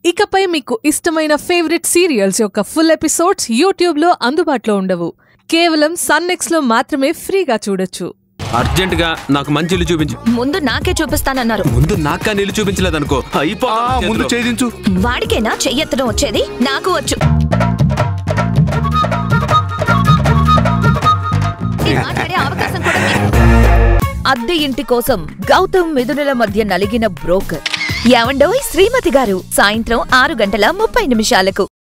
ఇకపై మీకు ఇష్టమైన ఫేవరెట్ సీరియల్స్ యొక్క ఫుల్ ఎపిసోడ్స్ యూట్యూబ్లో అందుబాటులో ఉండవు కేవలం సన్నెక్స్ లో మాత్రమే ఫ్రీగా చూడొచ్చు అర్జెంట్ గా నాకు మంచి ఇల్లు చూపించు ముందు నాకే చూపిస్తానన్నారు ముందు నాకు కానీ ఇల్లు చూపించలేదనుకో అయిపో ఆ, ముందు ఛేదించు వాడికేనా చెయ్యెత్తడం వచ్చేది నాకు వచ్చు నేను మాట్లాడే అవకాశం కూడా లేదు. అద్దె ఇంటి కోసం గౌతమ్ మిథునుల మధ్య నలిగిన బ్రోకర్ ఏవండోయ్ శ్రీమతి గారు సాయంత్రం ఆరు గంటల ముప్పై నిమిషాలకు